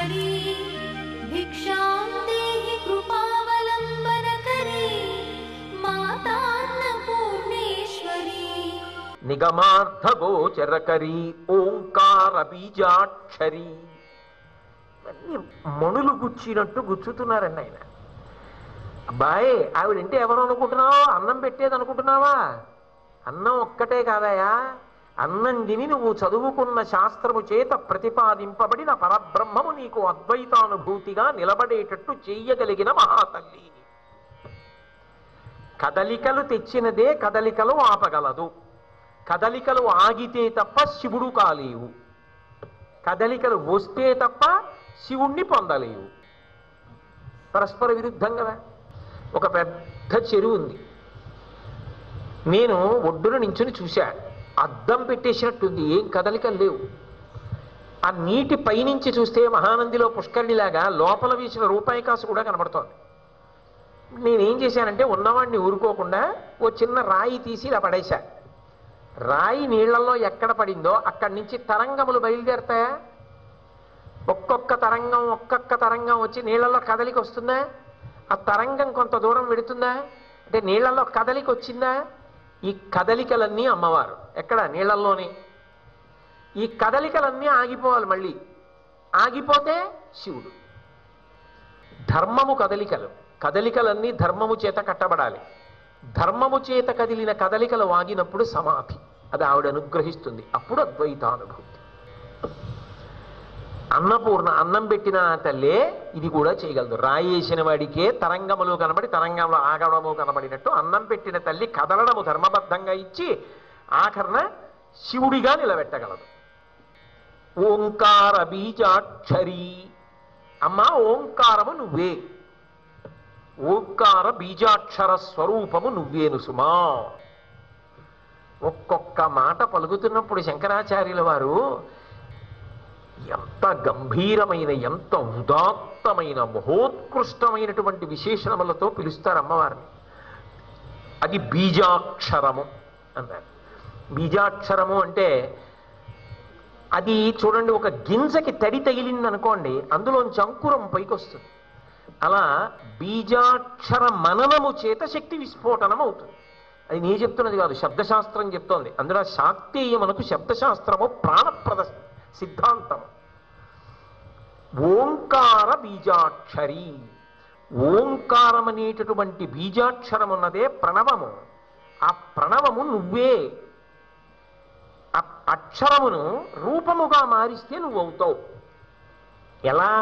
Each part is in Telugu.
మహేశ్వరి భిక్షాం దేహి కృపావలంబనకరీ మాతాన్నపూర్ణేశ్వరి నిగమార్థగోచరకరీ ఓంకార బీజాక్షరి అన్ని మణులు గుచ్చినట్టు గుచ్చుతున్నారండి ఆయన అబ్బాయి ఆవిడంటే ఎవరు అనుకుంటున్నావు అన్నం పెట్టేది అనుకుంటున్నావా అన్నం ఒక్కటే కాదయా అన్నం తిని నువ్వు చదువుకున్న శాస్త్రము చేత ప్రతిపాదింపబడిన పరబ్రహ్మము నీకు అద్వైతానుభూతిగా నిలబడేటట్టు చెయ్యగలిగిన మహాతల్లి కదలికలు తెచ్చినదే కదలికలు ఆపగలదు కదలికలు ఆగితే తప్ప శివుడు కాలేవు కదలికలు వస్తే తప్ప శివుణ్ణి పొందలేవు పరస్పర విరుద్ధం కదా ఒక పెద్ద చెరువు ఉంది నేను ఒడ్డున నించుని చూశా అద్దం పెట్టేసినట్టుంది ఏం కదలికలు లేవు ఆ నీటి పైనుంచి చూస్తే మహానందిలో పుష్కరిణిలాగా లోపల వీసిన రూపాయి కాసు కూడా కనబడుతోంది నేనేం చేశానంటే ఉన్నవాడిని ఊరుకోకుండా ఓ చిన్న రాయి తీసి ఇలా పడేశా రాయి నీళ్లలో ఎక్కడ పడిందో అక్కడి నుంచి తరంగములు బయలుదేరతాయా ఒక్కొక్క తరంగం ఒక్కొక్క తరంగం వచ్చి నీళ్లలో కదలిక వస్తుందా ఆ తరంగం కొంత దూరం వెడుతుందా అంటే నీళ్లలో కదలిక వచ్చిందా ఈ కదలికలన్నీ అమ్మవారు ఎక్కడ నీళ్లలోనే ఈ కదలికలన్నీ ఆగిపోవాలి మళ్ళీ ఆగిపోతే శివుడు ధర్మము కదలికలు కదలికలన్నీ ధర్మము చేత కట్టబడాలి ధర్మము చేత కదిలిన కదలికలు వాగినప్పుడు సమాధి అది ఆవిడ అనుగ్రహిస్తుంది అప్పుడు అద్వైతానుభూతి అన్నపూర్ణ అన్నం పెట్టిన తల్లే ఇది కూడా చేయగలదు రాయి వేసిన వాడికే తరంగములు కనబడి తరంగంలో ఆగడము కనబడినట్టు అన్నం పెట్టిన తల్లి కదలడము ధర్మబద్ధంగా ఇచ్చి ఆఖరణ శివుడిగా నిలబెట్టగలదు ఓంకార బీజాక్షరి అమ్మా ఓంకారము నువ్వే ఓంకార బీజాక్షర స్వరూపము నువ్వేను సుమా ఒక్కొక్క మాట పలుకుతున్నప్పుడు శంకరాచార్యుల వారు ఎంత గంభీరమైన ఎంత ఉదాత్తమైన మహోత్కృష్టమైనటువంటి విశేషణములతో పిలుస్తారు అమ్మవారిని అది బీజాక్షరము అన్నారు బీజాక్షరము అంటే అది చూడండి ఒక గింజకి తడి తగిలింది అనుకోండి అందులోంచి అంకురం పైకి వస్తుంది అలా బీజాక్షర మననము చేత శక్తి విస్ఫోటనం అవుతుంది అది నీ చెప్తున్నది కాదు శబ్దశాస్త్రం చెప్తోంది అందులో శాక్తేయమునకు శబ్దశాస్త్రము ప్రాణప్రద సిద్ధాంతం ఓంకార బీజాక్షరి ఓంకారం అనేటటువంటి బీజాక్షరం ఉన్నదే ప్రణవము ఆ ప్రణవము నువ్వే ఆ అక్షరమును రూపముగా మారిస్తే నువ్వు అవుతావు ఎలా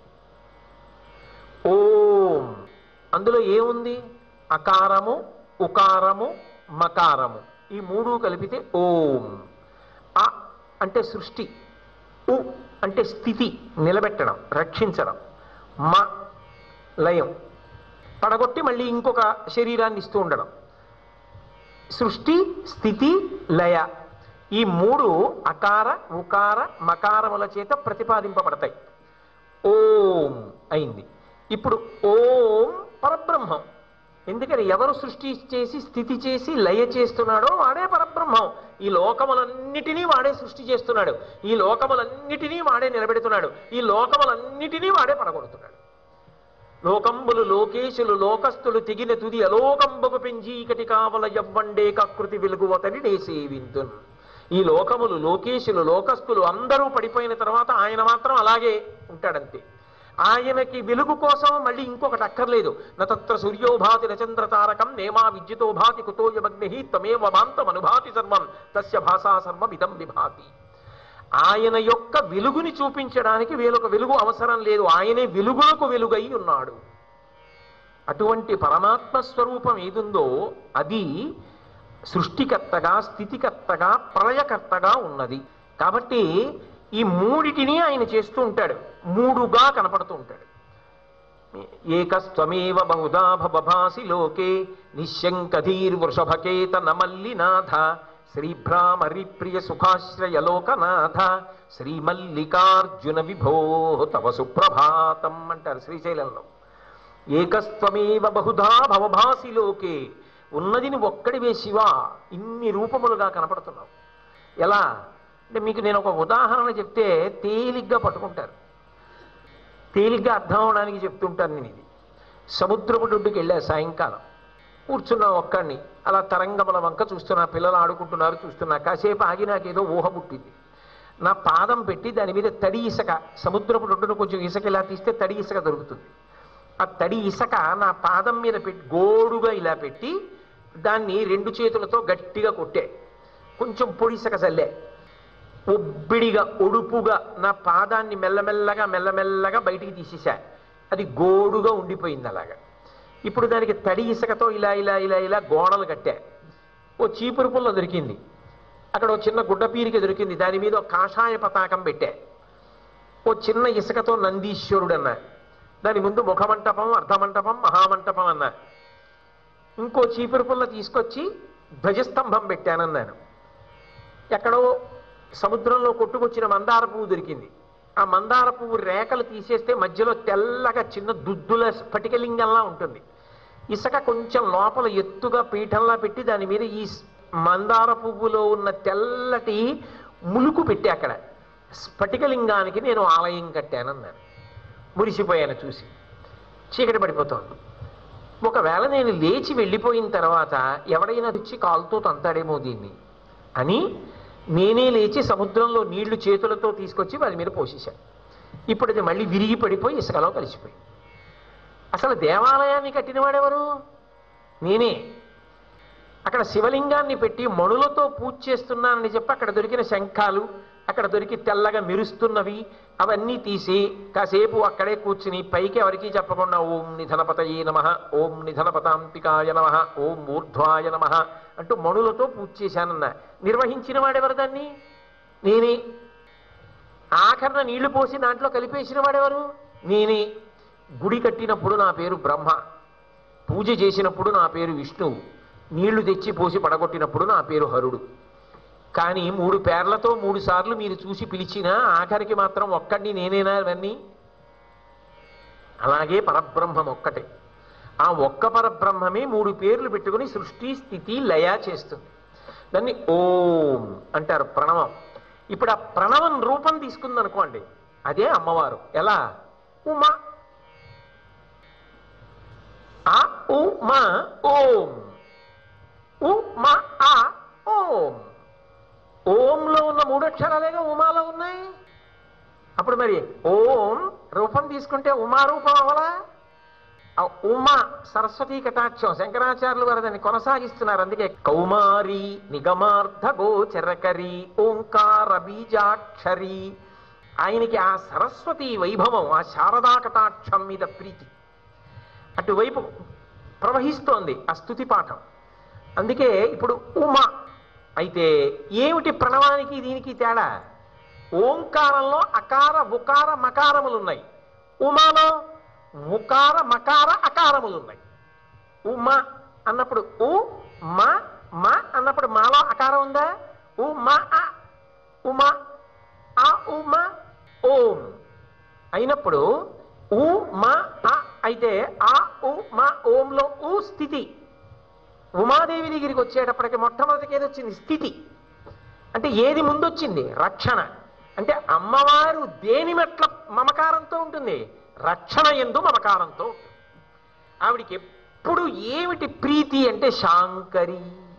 ఓం అందులో ఏముంది అకారము ఉకారము మకారము ఈ మూడు కలిపితే ఓం అ అంటే సృష్టి ఉ అంటే స్థితి నిలబెట్టడం రక్షించడం మ లయం పడగొట్టి మళ్ళీ ఇంకొక శరీరాన్ని ఇస్తూ ఉండడం సృష్టి స్థితి లయ ఈ మూడు అకార ఉకార మకారముల చేత ప్రతిపాదింపబడతాయి ఓం అయింది ఇప్పుడు ఓం పరబ్రహ్మం ఎందుకని ఎవరు సృష్టి చేసి స్థితి చేసి లయ చేస్తున్నాడో వాడే పరబ్రహ్మం ఈ లోకములన్నిటినీ వాడే సృష్టి చేస్తున్నాడు ఈ లోకములన్నిటినీ వాడే నిలబెడుతున్నాడు ఈ లోకములన్నిటినీ వాడే పడగొడుతున్నాడు లోకంబులు లోకేశులు లోకస్తులు తెగిన తుది అలోకంబుకు పెంచీకటి కావల ఎవ్వండే కకృతి వెలుగువతని నే సేవింతున్ ఈ లోకములు లోకేశులు లోకస్తులు అందరూ పడిపోయిన తర్వాత ఆయన మాత్రం అలాగే ఉంటాడంతే ఆయనకి వెలుగు కోసం మళ్ళీ ఇంకొకటి అక్కర్లేదు నత్ర సూర్యోభాతి నచంద్ర తారకం నేమా విద్యుతో భాతి కుతోయమగ్ని త్వమేవ మాంతం అనుభాతి సర్వం తస్య భాషా సర్వం ఇదం విభాతి ఆయన యొక్క వెలుగుని చూపించడానికి వేరొక వెలుగు అవసరం లేదు ఆయనే వెలుగులకు వెలుగై ఉన్నాడు అటువంటి పరమాత్మ స్వరూపం ఏదుందో అది సృష్టికర్తగా స్థితికర్తగా ప్రళయకర్తగా ఉన్నది కాబట్టి ఈ మూడిటిని ఆయన చేస్తూ ఉంటాడు మూడుగా కనపడుతూ ఉంటాడు ఏకస్త్వమేవ బహుదా భవభాసి లోకే నిశ్శంకధీర్వృషభకేత నమల్లినాథ శ్రీభ్రామరి ప్రియ సుఖాశ్రయ లోకనాథ శ్రీమల్లికార్జున విభో తవ సుప్రభాతం అంటారు శ్రీశైలంలో ఏకస్త్వమేవ బహుధా భవభాసి లోకే ఉన్నది నువ్వు ఒక్కడివే శివ ఇన్ని రూపములుగా కనపడుతున్నావు ఎలా అంటే మీకు నేను ఒక ఉదాహరణ చెప్తే తేలిగ్గా పట్టుకుంటారు తేలిగ్గా అర్థం అవడానికి చెప్తుంటాను నేను ఇది సముద్రపు డొడ్డుకి వెళ్ళా సాయంకాలం కూర్చున్నా ఒక్కడిని అలా తరంగముల వంక చూస్తున్నా పిల్లలు ఆడుకుంటున్నారు చూస్తున్నా కాసేపు ఆగి నాకేదో ఊహ పుట్టింది నా పాదం పెట్టి దాని మీద తడి ఇసక సముద్రపు డొడ్డును కొంచెం ఇసక ఇలా తీస్తే తడి ఇసక దొరుకుతుంది ఆ తడి ఇసక నా పాదం మీద పెట్టి గోడుగా ఇలా పెట్టి దాన్ని రెండు చేతులతో గట్టిగా కొట్టే కొంచెం పొడి ఇసక చల్లే ఒబ్బిడిగా ఒడుపుగా నా పాదాన్ని మెల్లమెల్లగా మెల్లమెల్లగా బయటికి తీసేశా అది గోడుగా ఉండిపోయింది అలాగా ఇప్పుడు దానికి తడి ఇసుకతో ఇలా ఇలా ఇలా ఇలా గోడలు కట్టా ఓ చీపురు పుల్ల దొరికింది అక్కడ ఓ చిన్న గుడ్డ పీరిక దొరికింది దాని మీద ఒక కాషాయ పతాకం పెట్టా ఓ చిన్న ఇసుకతో నందీశ్వరుడు అన్నా దాని ముందు ముఖమంటపం అర్ధమంటపం మహామంటపం అన్నా ఇంకో చీపురు పుల్ల తీసుకొచ్చి ధ్వజస్తంభం పెట్టానన్నాను ఎక్కడో సముద్రంలో కొట్టుకొచ్చిన మందార పువ్వు దొరికింది ఆ మందార పువ్వు రేఖలు తీసేస్తే మధ్యలో తెల్లగా చిన్న దుద్దుల స్ఫటికలింగంలా ఉంటుంది ఇసుక కొంచెం లోపల ఎత్తుగా పీఠంలా పెట్టి దాని మీద ఈ స్- మందార పువ్వులో ఉన్న తెల్లటి ములుకు పెట్టి అక్కడ స్ఫటికలింగానికి నేను ఆలయం కట్టానన్నాను మురిసిపోయాను చూసి చీకటి పడిపోతోంది ఒకవేళ నేను లేచి వెళ్ళిపోయిన తర్వాత ఎవడైనా వచ్చి కాలుతో తంతాడేమో దీన్ని అని నేనే లేచి సముద్రంలో నీళ్లు చేతులతో తీసుకొచ్చి వారి మీద పోసేశాను ఇప్పుడు అది మళ్ళీ విరిగి పడిపోయి ఇసుకలో కలిసిపోయి అసలు దేవాలయాన్ని కట్టినవాడెవరు నేనే అక్కడ శివలింగాన్ని పెట్టి మణులతో పూజ చేస్తున్నానని చెప్పి అక్కడ దొరికిన శంఖాలు అక్కడ దొరికి తెల్లగా మెరుస్తున్నవి అవన్నీ తీసి కాసేపు అక్కడే కూర్చుని పైకి ఎవరికీ చెప్పకుండా ఓం నిధనపతయే నమ ఓం నిధనపతాంతికాయ నమ ఓం ఊర్ధ్వాయ నమ అంటూ మణులతో పూజ చేశానన్న నిర్వహించిన వాడెవరు దాన్ని నేనే ఆఖరణ నీళ్లు పోసి దాంట్లో కలిపేసిన వాడెవరు నేనే గుడి కట్టినప్పుడు నా పేరు బ్రహ్మ పూజ చేసినప్పుడు నా పేరు విష్ణువు నీళ్లు తెచ్చి పోసి పడగొట్టినప్పుడు నా పేరు హరుడు కానీ మూడు పేర్లతో మూడు సార్లు మీరు చూసి పిలిచినా ఆఖరికి మాత్రం ఒక్కడిని నేనేనా ఇవన్నీ అలాగే పరబ్రహ్మం ఒక్కటే ఆ ఒక్క పరబ్రహ్మమే మూడు పేర్లు పెట్టుకుని సృష్టి స్థితి లయ చేస్తుంది దాన్ని ఓం అంటారు ప్రణవం ఇప్పుడు ఆ ప్రణవం రూపం తీసుకుందనుకోండి అదే అమ్మవారు ఎలా ఉమా ఆ ఉ మా ఓం ఉ మా ఆ ఓం ఓంలో ఉన్న మూడు అక్షరాలేగా ఉమాలో ఉన్నాయి అప్పుడు మరి ఓం రూపం తీసుకుంటే ఉమా రూపం అవలా ఆ ఉమా సరస్వతీ కటాక్షం శంకరాచార్యులు వారు దాన్ని కొనసాగిస్తున్నారు అందుకే కౌమారి నిగమార్థ గోచరకరి ఓంకార బీజాక్షరి ఆయనకి ఆ సరస్వతి వైభవం ఆ శారదా కటాక్షం మీద ప్రీతి అటువైపు ప్రవహిస్తోంది ఆ స్తుతి పాఠం అందుకే ఇప్పుడు ఉమ అయితే ఏమిటి ప్రణవానికి దీనికి తేడా ఓంకారంలో అకార ఉకార మకారములు ఉన్నాయి ఉమాలో ఉకార మకార అకారములు ఉన్నాయి ఉమ అన్నప్పుడు ఉ మ మ అన్నప్పుడు మాలో అకారం ఉందా ఉ మ అ ఉమ ఆ ఉమ ఓం అయినప్పుడు ఉ మ అ అయితే ఆ ఉ మ ఓంలో ఉ స్థితి ఉమాదేవి దగ్గరికి వచ్చేటప్పటికి మొట్టమొదటికి ఏది వచ్చింది స్థితి అంటే ఏది ముందొచ్చింది రక్షణ అంటే అమ్మవారు దేని మెట్ల మమకారంతో ఉంటుంది రక్షణ ఎందు మమకారంతో ఉంటుంది ఆవిడికి ఎప్పుడు ఏమిటి ప్రీతి అంటే శాంకరి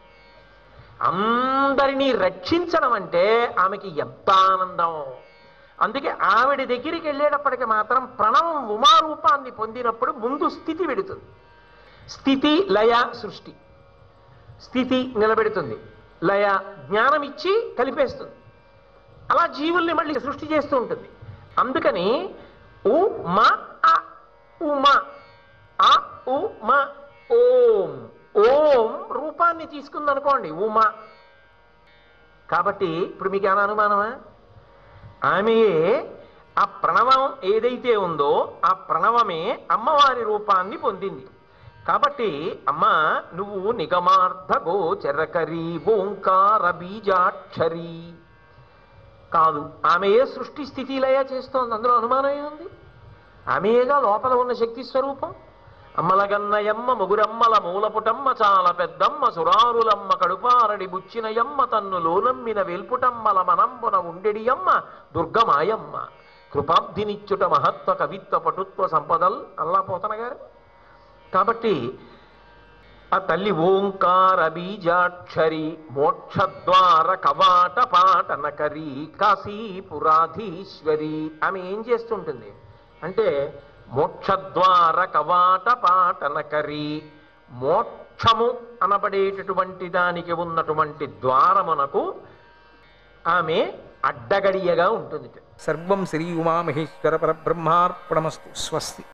అందరినీ రక్షించడం అంటే ఆమెకి ఎంత ఆనందం అందుకే ఆవిడ దగ్గరికి వెళ్ళేటప్పటికి మాత్రం ప్రణవం ఉమారూపాన్ని పొందినప్పుడు ముందు స్థితి పెడుతుంది స్థితి లయ సృష్టి స్థితి నిలబెడుతుంది లయ జ్ఞానం ఇచ్చి కలిపేస్తుంది అలా జీవుల్ని మళ్ళీ సృష్టి చేస్తూ ఉంటుంది అందుకని ఉ మ అ ఉమ ఆ ఉ మ ఓం ఓం రూపాన్ని తీసుకుందనుకోండి ఉమ కాబట్టి ఇప్పుడు మీకు ఏమైనా అనుమానమా ఆమెయే ఆ ప్రణవం ఏదైతే ఉందో ఆ ప్రణవమే అమ్మవారి రూపాన్ని పొందింది కాబట్టి అమ్మ నువ్వు నిగమార్థ గోచరకరి ఓంకార బీజాక్షరి కాదు ఆమెయే సృష్టి స్థితి లయ చేస్తోంది అందులో అనుమానం ఏముంది ఆమెయేగా లోపల ఉన్న శక్తి స్వరూపం అమ్మలగన్నయమ్మ ముగురమ్మల మూలపుటమ్మ చాలా పెద్దమ్మ సురారులమ్మ కడుపారడి బుచ్చినయమ్మ తన్ను లోనమ్మిన వెల్పుటమ్మల మనంబున ఉండెడియమ్మ దుర్గమాయమ్మ కృపాబ్ధినిచ్చుట మహత్వ కవిత్వ పటుత్వ సంపదల్ అల్లా పోతన గారు కాబట్టి ఆ తల్లి ఓంకార బీజాక్షరి మోక్షద్వార కవాట పాటనకరి కాశీపురాధీశ్వరి ఆమె ఏం చేస్తుంటుంది అంటే మోక్షద్వార కవాట పాటనకరి మోక్షము అనబడేటటువంటి దానికి ఉన్నటువంటి ద్వారమునకు ఆమె అడ్డగడియగా ఉంటుంది సర్వం శ్రీ ఉమామహేశ్వర పరబ్రహ్మార్పణమస్తు స్వస్తి